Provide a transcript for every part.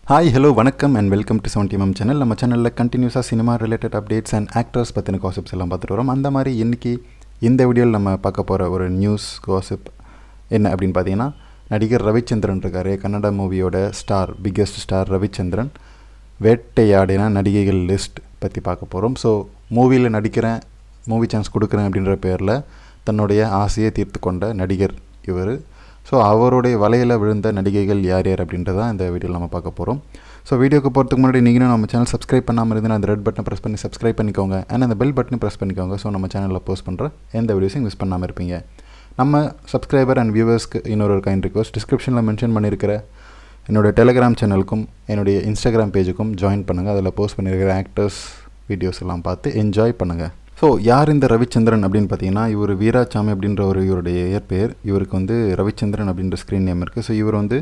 hi hello வணக்கம் and welcome to seventy M channel நம்ம சேனலில் கண்டினியூஸாக cinema related updates and actors பற்றின காசிப்ஸ் எல்லாம் பார்த்துட்டு வரோம் அந்த மாதிரி இன்றைக்கி இந்த வீடியோவில் நம்ம பார்க்க போகிற ஒரு நியூஸ் காசிப் என்ன அப்படின்னு பார்த்தீங்கன்னா நடிகர் ரவிச்சந்திரன் இருக்கார் கன்னட மூவியோட ஸ்டார் பிக்கெஸ்ட் ஸ்டார் ரவிச்சந்திரன் வேட்டையாடின நடிகைகள் லிஸ்ட் பற்றி பார்க்க போகிறோம் ஸோ மூவியில் நடிக்கிறேன் மூவி சான்ஸ் கொடுக்குறேன் அப்படின்ற பேரில் தன்னுடைய ஆசையை தீர்த்து கொண்ட நடிகர் இவர் ஸோ அவருடைய வலையில் விழுந்த நடிகைகள் யார் யார் அப்படின்றதான் இந்த வீடியோவில் நம்ம பார்க்க போகிறோம் ஸோ வீடியோக்கு போகிறதுக்கு முன்னாடி நீங்களும் நம்ம சேனல் சப்ஸ்கிரைப் பண்ணாமல் இருந்தால் அந்த ரெட் பட்டனை ப்ரெஸ் பண்ணி சப்ஸ்கிரைப் பண்ணிக்கோங்க அண்ட் அந்த பெல் பட்டனை ப்ரெஸ் பண்ணிக்கோங்க ஸோ நம்ம சேனலில் போஸ்ட் பண்ணுற எந்த வீடியோஸையும் மிஸ் பண்ணாமல் இருப்பீங்க நம்ம சப்ஸ்கிரைபர் அண்ட் வியூவர்ஸ்க்கு இன்னொரு கைண்ட் ரிக்வஸ்ட் டிஸ்கிரிப்ஷனில் மென்ஷன் பண்ணியிருக்கிற என்னோடய டெலிகிராம் சேனலுக்கும் என்னுடைய இன்ஸ்டாகிராம் பேஜுக்கும் ஜாயின் பண்ணுங்கள் அதில் போஸ்ட் பண்ணியிருக்கிற ஆக்டர்ஸ் வீடியோஸ் எல்லாம் பார்த்து என்ஜாய் பண்ணுங்கள் ஸோ யார் இந்த ரவிச்சந்திரன் அப்படின்னு பார்த்தீங்கன்னா இவர் வீராசாமி அப்படின்ற ஒரு இவருடைய இயற்பெயர் இவருக்கு வந்து ரவிச்சந்திரன் அப்படின்ற ஸ்க்ரீன் நேம் இருக்குது ஸோ இவர் வந்து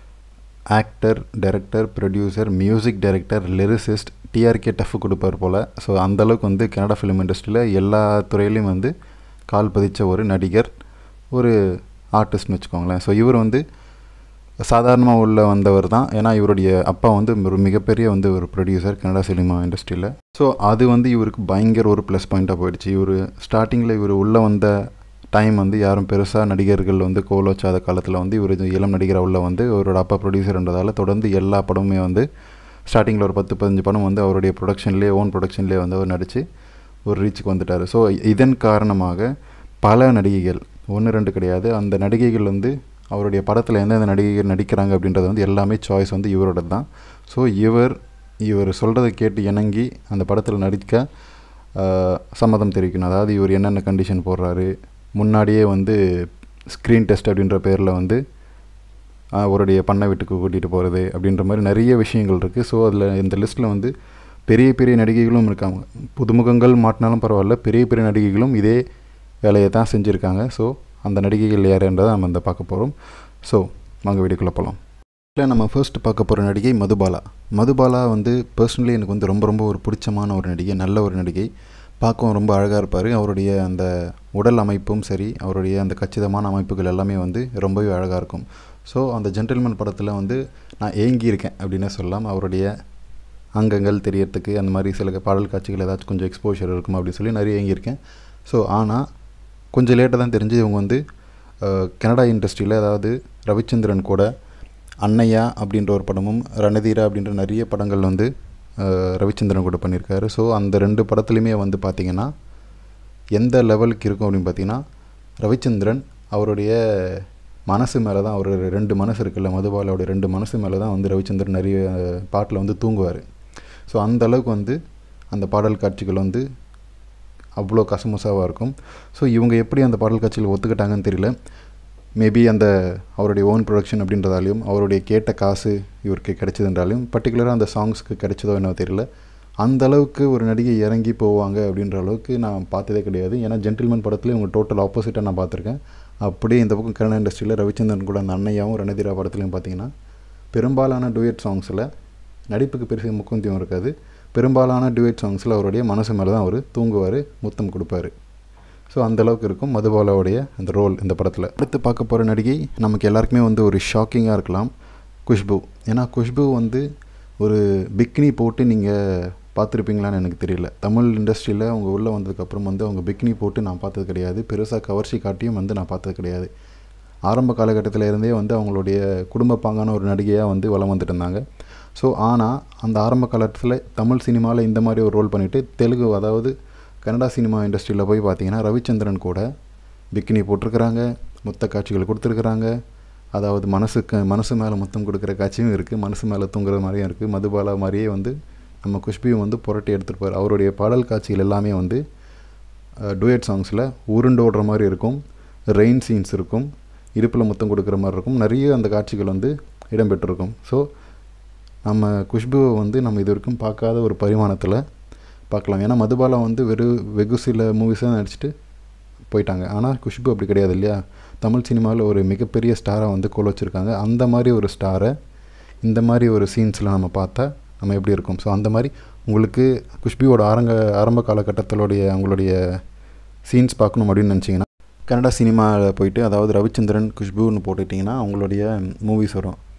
actor director producer music director lyricist டிஆர்கே டஃப் கொடுப்பார் போல் ஸோ அந்தளவுக்கு வந்து கன்னடா ஃபிலிம் இண்டஸ்ட்ரியில் எல்லா துறையிலையும் வந்து கால் பதிச்ச ஒரு நடிகர் ஒரு ஆர்டிஸ்ட்னு வச்சுக்கோங்களேன் ஸோ இவர் வந்து சாதாரணமாக உள்ள வந்தவர் தான் ஏன்னா இவருடைய அப்பா வந்து ஒரு மிகப்பெரிய வந்து ஒரு ப்ரொடியூசர் கன்னடா சினிமா இண்டஸ்ட்ரியில் ஸோ அது வந்து இவருக்கு பயங்கர ஒரு ப்ளஸ் பாயிண்ட்டாக போயிடுச்சு இவர் ஸ்டார்டிங்கில் இவர் உள்ளே வந்த டைம் வந்து யாரும் பெருசாக நடிகர்கள் வந்து கோல் வச்சாத காலத்தில் வந்து இவர் இளம் நடிகராக உள்ள வந்து இவரோட அப்பா ப்ரொடியூசர்ன்றதால தொடர்ந்து எல்லா படமுமே வந்து ஸ்டார்டிங்கில் ஒரு பத்து பதினஞ்சு படம் வந்து அவருடைய ப்ரொடக்ஷன்லேயே ஓன் ப்ரொடக்ஷன்லேயே வந்து அவர் நடித்து ஒரு ரீச்சுக்கு வந்துட்டார் ஸோ இதன் காரணமாக பல நடிகைகள் ஒன்று ரெண்டு கிடையாது அந்த நடிகைகள் வந்து அவருடைய படத்தில் எந்தெந்த நடிகைகள் நடிக்கிறாங்க அப்படின்றது வந்து எல்லாமே சாய்ஸ் வந்து இவரோட தான் ஸோ இவர் இவர் சொல்கிறத கேட்டு இணங்கி அந்த படத்தில் நடிக்க சம்மதம் தெரிவிக்கணும் அதாவது இவர் என்னென்ன கண்டிஷன் போடுறாரு முன்னாடியே வந்து ஸ்க்ரீன் டெஸ்ட் அப்படின்ற பேரில் வந்து அவருடைய பண்ணை வீட்டுக்கு கூட்டிகிட்டு போகிறது அப்படின்ற மாதிரி நிறைய விஷயங்கள் இருக்குது ஸோ அதில் இந்த லிஸ்ட்டில் வந்து பெரிய பெரிய நடிகைகளும் இருக்காங்க புதுமுகங்கள் மாட்டினாலும் பரவாயில்ல பெரிய பெரிய நடிகைகளும் இதே வேலையை தான் செஞ்சுருக்காங்க ஸோ அந்த நடிகைகள் யாருன்றதை நம்ம இந்த பார்க்க போகிறோம் ஸோ வாங்க வீடியோக்குள்ளே போகலாம் இல்லை நம்ம ஃபர்ஸ்ட் பார்க்க போகிற நடிகை மதுபாலா மதுபாலா வந்து பர்சனலி எனக்கு வந்து ரொம்ப ரொம்ப ஒரு பிடிச்சமான ஒரு நடிகை நல்ல ஒரு நடிகை பார்க்கவும் ரொம்ப அழகாக இருப்பார் அவருடைய அந்த உடல் அமைப்பும் சரி அவருடைய அந்த கச்சிதமான அமைப்புகள் எல்லாமே வந்து ரொம்பவே அழகாக இருக்கும் ஸோ அந்த ஜென்டில்மேன் படத்தில் வந்து நான் ஏங்கியிருக்கேன் அப்படின்னே சொல்லலாம் அவருடைய அங்கங்கள் தெரியறதுக்கு அந்த மாதிரி சில பாடல் காட்சிகள் ஏதாச்சும் கொஞ்சம் எக்ஸ்போஷர் இருக்கும் அப்படின்னு சொல்லி நிறைய ஏங்கியிருக்கேன் ஸோ ஆனால் கொஞ்சம் லேட்டாக தான் தெரிஞ்சு இவங்க வந்து கனடா இண்டஸ்ட்ரியில் அதாவது ரவிச்சந்திரன் கூட அன்னையா அப்படின்ற ஒரு படமும் ரணதீரா அப்படின்ற நிறைய படங்கள் வந்து ரவிச்சந்திரன் கூட பண்ணியிருக்காரு ஸோ அந்த ரெண்டு படத்துலையுமே வந்து பார்த்திங்கன்னா எந்த லெவலுக்கு இருக்கும் அப்படின்னு பார்த்தீங்கன்னா ரவிச்சந்திரன் அவருடைய மனசு மேலே தான் அவர் ரெண்டு மனசு இருக்குல்ல மதுபாலாவுடைய ரெண்டு மனசு மேலே தான் வந்து ரவிச்சந்திரன் நிறைய பாட்டில் வந்து தூங்குவார் ஸோ அந்த அளவுக்கு வந்து அந்த பாடல் காட்சிகள் வந்து அவ்வளோ கசமுசாவாக இருக்கும் ஸோ இவங்க எப்படி அந்த பாடல் காட்சியில் ஒத்துக்கிட்டாங்கன்னு தெரியல மேபி அந்த அவருடைய ஓன் ப்ரொடக்ஷன் அப்படின்றதாலையும் அவருடைய கேட்ட காசு இவருக்கு கிடைச்சதுன்றாலையும் பர்டிகுலராக அந்த சாங்ஸ்க்கு கிடைச்சதோ என்னவோ தெரியல அந்த அளவுக்கு ஒரு நடிகை இறங்கி போவாங்க அப்படின்ற அளவுக்கு நான் பார்த்ததே கிடையாது ஏன்னா ஜென்டில்மேன் படத்துலேயும் இவங்க டோட்டல் ஆப்போசிட்டாக நான் பார்த்துருக்கேன் அப்படியே இந்த பக்கம் கன்னட இண்டஸ்ட்ரியில் ரவிச்சந்திரன் கூட அந்த அன்னையாவும் ரணதீரா படத்துலையும் பார்த்தீங்கன்னா பெரும்பாலான டூயட் சாங்ஸில் நடிப்புக்கு பெருசு முக்கியத்துவம் இருக்காது பெரும்பாலான டியூட் சாங்ஸில் அவருடைய மனசு மேலே தான் அவர் தூங்குவார் முத்தம் கொடுப்பார் ஸோ அந்தளவுக்கு இருக்கும் மதுபாலாவுடைய அந்த ரோல் இந்த படத்தில் அடுத்து பார்க்க போகிற நடிகை நமக்கு எல்லாருக்குமே வந்து ஒரு ஷாக்கிங்காக இருக்கலாம் குஷ்பு ஏன்னா குஷ்பு வந்து ஒரு பிக்னி போட்டு நீங்கள் பார்த்துருப்பீங்களான்னு எனக்கு தெரியல தமிழ் இண்டஸ்ட்ரியில் அவங்க உள்ளே வந்ததுக்கப்புறம் வந்து அவங்க பிக்னி போட்டு நான் பார்த்தது கிடையாது பெருசாக கவர்ச்சி காட்டியும் வந்து நான் பார்த்தது கிடையாது ஆரம்ப காலகட்டத்தில் இருந்தே வந்து அவங்களுடைய குடும்ப பாங்கான ஒரு நடிகையாக வந்து வளம் வந்துட்டு இருந்தாங்க ஸோ ஆனால் அந்த ஆரம்ப காலத்தில் தமிழ் சினிமாவில் இந்த மாதிரி ஒரு ரோல் பண்ணிவிட்டு தெலுங்கு அதாவது கன்னடா சினிமா இண்டஸ்ட்ரியில் போய் பார்த்தீங்கன்னா ரவிச்சந்திரன் கூட பிக்கினி போட்டிருக்கிறாங்க முத்த காட்சிகள் கொடுத்துருக்குறாங்க அதாவது மனசுக்கு மனசு மேலே முத்தம் கொடுக்குற காட்சியும் இருக்குது மனசு மேலே தூங்குற மாதிரியும் இருக்குது மதுபாலா மாதிரியே வந்து நம்ம குஷ்பியும் வந்து புரட்டி எடுத்துகிட்டு அவருடைய பாடல் காட்சிகள் எல்லாமே வந்து டூயட் சாங்ஸில் உருண்டு ஓடுற மாதிரி இருக்கும் ரெயின் சீன்ஸ் இருக்கும் இடுப்பில் முத்தம் கொடுக்குற மாதிரி இருக்கும் நிறைய அந்த காட்சிகள் வந்து இடம்பெற்றிருக்கும் ஸோ நம்ம குஷ்புவை வந்து நம்ம இது வரைக்கும் பார்க்காத ஒரு பரிமாணத்தில் பார்க்கலாம் ஏன்னா மதுபாலா வந்து வெறும் வெகு சில மூவிஸாக நடிச்சுட்டு போயிட்டாங்க ஆனால் குஷ்பு அப்படி கிடையாது இல்லையா தமிழ் சினிமாவில் ஒரு மிகப்பெரிய ஸ்டாராக வந்து கோல் வச்சுருக்காங்க அந்த மாதிரி ஒரு ஸ்டாரை இந்த மாதிரி ஒரு சீன்ஸில் நம்ம பார்த்தா நம்ம எப்படி இருக்கும் ஸோ அந்த மாதிரி உங்களுக்கு குஷ்பியோட ஆரம்ப ஆரம்ப காலகட்டத்திலுடைய அவங்களுடைய சீன்ஸ் பார்க்கணும் அப்படின்னு நினச்சிங்கன்னா கன்னடா சினிமாவில் போயிட்டு அதாவது ரவிச்சந்திரன் குஷ்புன்னு போட்டுட்டிங்கன்னா அவங்களுடைய மூவிஸ் வரும்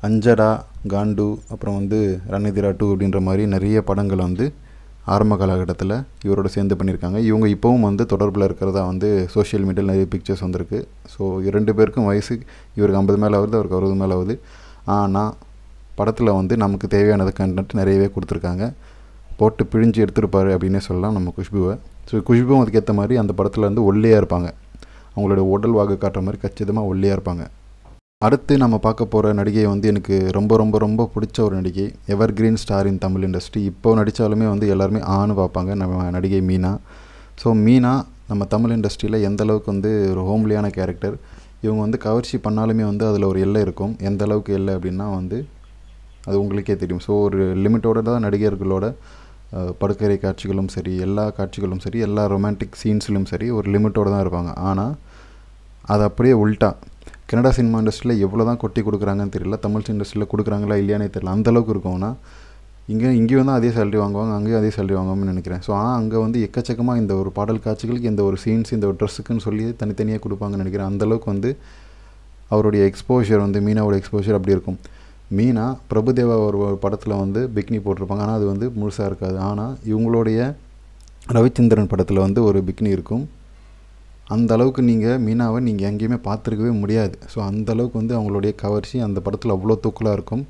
அஞ்சடா காண்டு அப்புறம் வந்து ரணிதிரா டூ அப்படின்ற மாதிரி நிறைய படங்கள் வந்து ஆரம்ப காலகட்டத்தில் இவரோட சேர்ந்து பண்ணியிருக்காங்க இவங்க இப்போவும் வந்து தொடர்பில் இருக்கிறதா வந்து சோஷியல் மீடியாவில் நிறைய பிக்சர்ஸ் வந்திருக்கு ஸோ ரெண்டு பேருக்கும் வயசு இவருக்கு ஐம்பது மேலே ஆகுது அவருக்கு அறுபது மேலே ஆகுது ஆனால் படத்தில் வந்து நமக்கு தேவையானது கண்டென்ட் நிறையவே கொடுத்துருக்காங்க போட்டு பிழிஞ்சு எடுத்திருப்பாரு அப்படின்னே சொல்லலாம் நம்ம குஷ்புவை ஸோ குஷ்புவும் அதுக்கேற்ற மாதிரி அந்த படத்தில் வந்து ஒல்லியாக இருப்பாங்க அவங்களோட உடல் வாக்கு காட்டுற மாதிரி கச்சிதமாக ஒல்லியாக இருப்பாங்க அடுத்து நம்ம பார்க்க போகிற நடிகை வந்து எனக்கு ரொம்ப ரொம்ப ரொம்ப பிடிச்ச ஒரு நடிகை evergreen star in Tamil industry இப்போ நடித்தாலுமே வந்து எல்லாருமே ஆணு பார்ப்பாங்க நம்ம நடிகை மீனா ஸோ மீனா நம்ம தமிழ் இண்டஸ்ட்ரியில் எந்த அளவுக்கு வந்து ஒரு ஹோம்லியான கேரக்டர் இவங்க வந்து கவர்ச்சி பண்ணாலுமே வந்து அதில் ஒரு எல்லை இருக்கும் எந்த அளவுக்கு எல்லை அப்படின்னா வந்து அது உங்களுக்கே தெரியும் ஸோ ஒரு லிமிட்டோட தான் நடிகர்களோட அஹ், படுக்கறை காட்சிகளும் சரி எல்லா காட்சிகளும் சரி எல்லா ரொமான்டிக் சீன்ஸ்லையும் சரி ஒரு லிமிட்டோட தான் இருப்பாங்க ஆனால் அது அப்படியே உல்ட்டா கன்னடா சினிமா இண்டஸ்ட்ரியில் எவ்வளோ தான் கொட்டி கொடுக்குறாங்கன்னு தெரியல தமிழ் இண்டஸ்ட்ரியில் கொடுக்குறாங்களா இல்லையானே தெரியல அந்த அளவுக்கு இருக்கும்னா இங்கே இங்கேயும் தான் அதே சேலரி வாங்குவாங்க அங்கேயும் அதே சேலரி வாங்குவாங்கன்னு நினைக்கிறேன் ஸோ ஆனால் அங்கே வந்து எக்கச்சக்கமாக இந்த ஒரு பாடல் காட்சிகளுக்கு இந்த ஒரு சீன்ஸ் இந்த ஒரு ட்ரெஸ்ஸுக்குன்னு சொல்லி தனித்தனியாக கொடுப்பாங்கன்னு நினைக்கிறேன் அந்தளவுக்கு வந்து அவருடைய எக்ஸ்போஷர் வந்து மீனாவோட எக்ஸ்போஷர் அப்படி இருக்கும் மீனா பிரபுதேவா ஒரு ஒரு படத்தில் வந்து பிக்னி போட்டிருப்பாங்க ஆனால் அது வந்து முழுசாக இருக்காது ஆனால் இவங்களுடைய ரவிச்சந்திரன் படத்தில் வந்து ஒரு பிக்னி இருக்கும் அந்த அளவுக்கு நீங்கள் மீனாவை நீங்கள் எங்கேயுமே பார்த்துருக்கவே முடியாது ஸோ அந்த அளவுக்கு வந்து அவங்களுடைய கவர்ச்சி அந்த படத்தில் அவ்வளோ தூக்கலாக இருக்கும்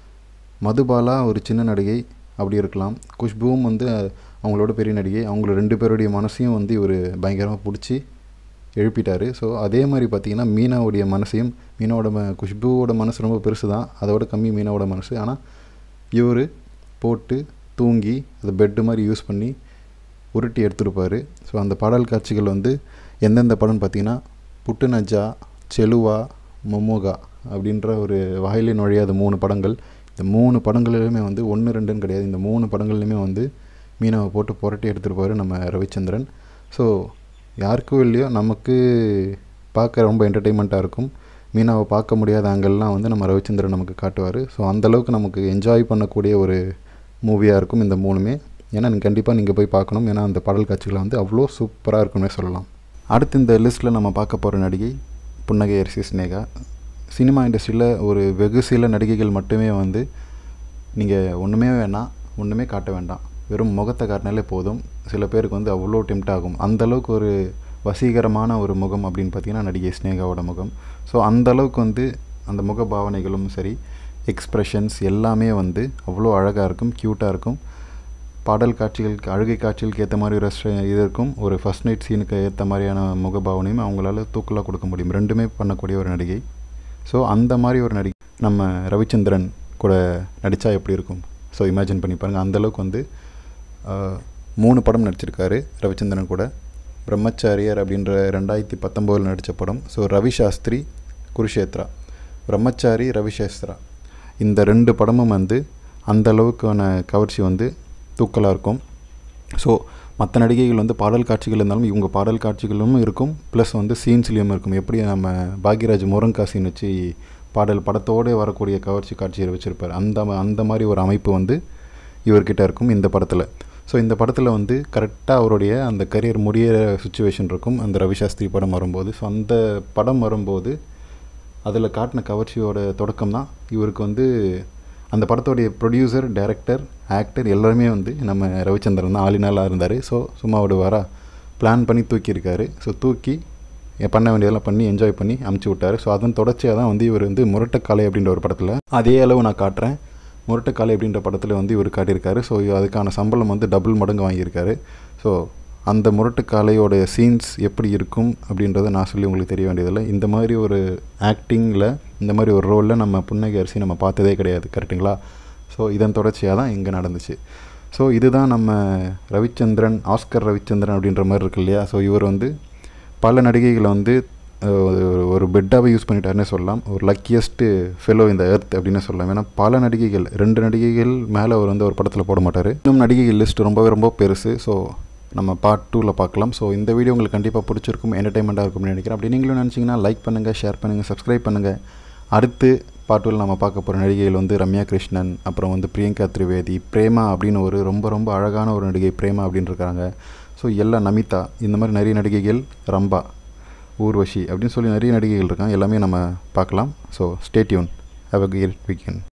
மதுபாலா ஒரு சின்ன நடிகை அப்படி இருக்கலாம் குஷ்புவும் வந்து அவங்களோட பெரிய நடிகை அவங்கள ரெண்டு பேருடைய மனசையும் வந்து இவர் பயங்கரமாக பிடிச்சி எழுப்பிட்டார் ஸோ அதே மாதிரி பார்த்தீங்கன்னா மீனாவுடைய மனசையும் மீனாவோட ம குஷ்புவோட மனசு ரொம்ப பெருசு தான் அதோட கம்மி மீனாவோட மனசு ஆனால் இவர் போட்டு தூங்கி அதை பெட்டு மாதிரி யூஸ் பண்ணி உருட்டி எடுத்திருப்பார் ஸோ அந்த பாடல் காட்சிகள் வந்து எந்தெந்த படம்னு பார்த்தீங்கன்னா புட்டுநஜா செலுவா மொமோகா அப்படின்ற ஒரு வாயிலே நுழையாத மூணு படங்கள் இந்த மூணு படங்களிலுமே வந்து ஒன்று ரெண்டுன்னு கிடையாது இந்த மூணு படங்கள்லையுமே வந்து மீனாவை போட்டு புரட்டி எடுத்திருப்பாரு நம்ம ரவிச்சந்திரன் ஸோ யாருக்கும் இல்லையோ நமக்கு பார்க்க ரொம்ப என்டர்டெயின்மெண்ட்டாக இருக்கும் மீனாவை பார்க்க முடியாத ஆங்கல்லாம் வந்து நம்ம ரவிச்சந்திரன் நமக்கு காட்டுவார் ஸோ அந்தளவுக்கு நமக்கு என்ஜாய் பண்ணக்கூடிய ஒரு மூவியாக இருக்கும் இந்த மூணுமே ஏன்னா நீங்கள் கண்டிப்பாக நீங்கள் போய் பார்க்கணும் ஏன்னா அந்த பாடல் காட்சிகளை வந்து அவ்வளோ சூப்பராக இருக்கும்னே சொல்லலாம் அடுத்து இந்த லிஸ்ட்டில் நம்ம பார்க்க போகிற நடிகை புன்னகை அரிசி ஸ்னேகா சினிமா இண்டஸ்ட்ரியில் ஒரு வெகு சில நடிகைகள் மட்டுமே வந்து நீங்கள் ஒன்றுமே வேணாம் ஒன்றுமே காட்ட வேண்டாம் வெறும் முகத்தை காட்டினாலே போதும் சில பேருக்கு வந்து அவ்வளோ டெம்ட் ஆகும் அந்த அளவுக்கு ஒரு வசீகரமான ஒரு முகம் அப்படின்னு பார்த்தீங்கன்னா நடிகை ஸ்னேகாவோட முகம் ஸோ அந்த அளவுக்கு வந்து அந்த முக பாவனைகளும் சரி எக்ஸ்ப்ரெஷன்ஸ் எல்லாமே வந்து அவ்வளோ அழகாக இருக்கும் க்யூட்டாக இருக்கும் பாடல் காட்சிகளுக்கு அழுகை காட்சிகளுக்கு ஏற்ற மாதிரி ரெஸ்ட் இது இருக்கும் ஒரு ஃபஸ்ட் நைட் சீனுக்கு ஏற்ற மாதிரியான முகபாவனையும் அவங்களால தூக்கலாக கொடுக்க முடியும் ரெண்டுமே பண்ணக்கூடிய ஒரு நடிகை ஸோ அந்த மாதிரி ஒரு நடிகை நம்ம ரவிச்சந்திரன் கூட நடித்தா எப்படி இருக்கும் ஸோ இமேஜின் பண்ணி பாருங்கள் அந்தளவுக்கு வந்து ஆஹ், மூணு படம் நடிச்சிருக்காரு ரவிச்சந்திரன் கூட பிரம்மச்சாரியார் அப்படின்ற ரெண்டாயிரத்தி பத்தொம்போதில் நடித்த படம் ஸோ ரவி சாஸ்திரி குருஷேத்ரா பிரம்மச்சாரி ரவிசாஸ்திரா இந்த ரெண்டு படமும் வந்து அந்த அளவுக்கான கவர்ச்சி வந்து தூக்கலாக இருக்கும் ஸோ மற்ற நடிகைகள் வந்து பாடல் காட்சிகள் இருந்தாலும் இவங்க பாடல் காட்சிகளும் இருக்கும் ப்ளஸ் வந்து சீன்ஸ்லேயும் இருக்கும் எப்படி நம்ம பாக்யராஜ் முருங்கா சீன் வச்சு பாடல் படத்தோடு வரக்கூடிய கவர்ச்சி காட்சியை வச்சுருப்பார் அந்த ம- அந்த மாதிரி ஒரு அமைப்பு வந்து இவர்கிட்ட இருக்கும் இந்த படத்தில் ஸோ இந்த படத்தில் வந்து கரெக்டாக அவருடைய அந்த கரியர் முடியிற சுச்சுவேஷன் இருக்கும் அந்த ரவிசாஸ்திரி படம் வரும்போது ஸோ அந்த படம் வரும்போது அதில் காட்டின கவர்ச்சியோட தொடக்கம் தான் இவருக்கு வந்து அந்த படத்தோடைய ப்ரொடியூசர் டைரக்டர் ஆக்டர் எல்லாருமே வந்து நம்ம ரவிச்சந்திரன் தான் ஆளினாலாக இருந்தார் ஸோ சும்மா விடுவாரா பிளான் பண்ணி தூக்கியிருக்காரு ஸோ தூக்கி எ- பண்ண வேண்டியதெல்லாம் பண்ணி என்ஜாய் பண்ணி அமுச்சு விட்டாரு ஸோ அதன் தொடர்ச்சியாக தான் வந்து இவர் வந்து முரட்டக்காலை அப்படின்ற ஒரு படத்தில் அதே அளவு நான் காட்டுறேன் முரட்டக்காலை அப்படின்ற படத்தில் வந்து இவர் காட்டியிருக்காரு ஸோ அதுக்கான சம்பளம் வந்து டபுள் மடங்கு வாங்கியிருக்காரு ஸோ அந்த முரட்டுக்காலையோட சீன்ஸ் எப்படி இருக்கும் அப்படின்றத நான் சொல்லி உங்களுக்கு தெரிய வேண்டியதில்லை இந்த மாதிரி ஒரு ஆக்டிங்கில் இந்த மாதிரி ஒரு ரோலில் நம்ம புன்னகை அரிசி நம்ம பார்த்ததே கிடையாது கரெக்டுங்களா ஸோ இதன் தொடர்ச்சியாக தான் இங்கே நடந்துச்சு ஸோ இதுதான் நம்ம ரவிச்சந்திரன் ஆஸ்கர் ரவிச்சந்திரன் அப்படின்ற மாதிரி இருக்கு இல்லையா ஸோ இவர் வந்து பல நடிகைகளை வந்து அஹ், ஒரு- ஒரு பெட்டாகவே யூஸ் பண்ணிட்டாருன்னே சொல்லலாம் ஒரு லக்கியஸ்ட்டு ஃபெலோ இந்த எர்த் அப்படின்னு சொல்லலாம் ஏன்னா பல நடிகைகள் ரெண்டு நடிகைகள் மேலே அவர் வந்து ஒரு படத்தில் போட மாட்டார் இன்னும் நடிகைகள் லிஸ்ட் ரொம்பவே ரொம்ப பெருசு ஸோ நம்ம பார்ட் டூவில் பார்க்கலாம் ஸோ இந்த வீடியோ உங்களுக்கு கண்டிப்பாக பிடிச்சிருக்கும் என்டர்டைன்மெண்ட்டாக இருக்கும்னு நினைக்கிறேன் அப்படி நீங்களும் நினச்சிங்கன்னா லைக் பண்ணுங்கள் ஷேர் பண்ணுங்கள் சப்ஸ்கிரைப் பண்ணுங்கள் அடுத்து பார்ட் டூவில் நம்ம பார்க்க போகிற நடிகைகள் வந்து ரம்யா கிருஷ்ணன் அப்புறம் வந்து பிரியங்கா திரிவேதி பிரேமா அப்படின்னு ஒரு ரொம்ப ரொம்ப அழகான ஒரு நடிகை பிரேமா அப்படின்னு இருக்காங்க ஸோ எல்லா நமிதா இந்த மாதிரி நிறைய நடிகைகள் ரம்பா ஊர்வஷி அப்படின்னு சொல்லி நிறைய நடிகைகள் இருக்காங்க எல்லாமே நம்ம பார்க்கலாம் so stay tuned have a great weekend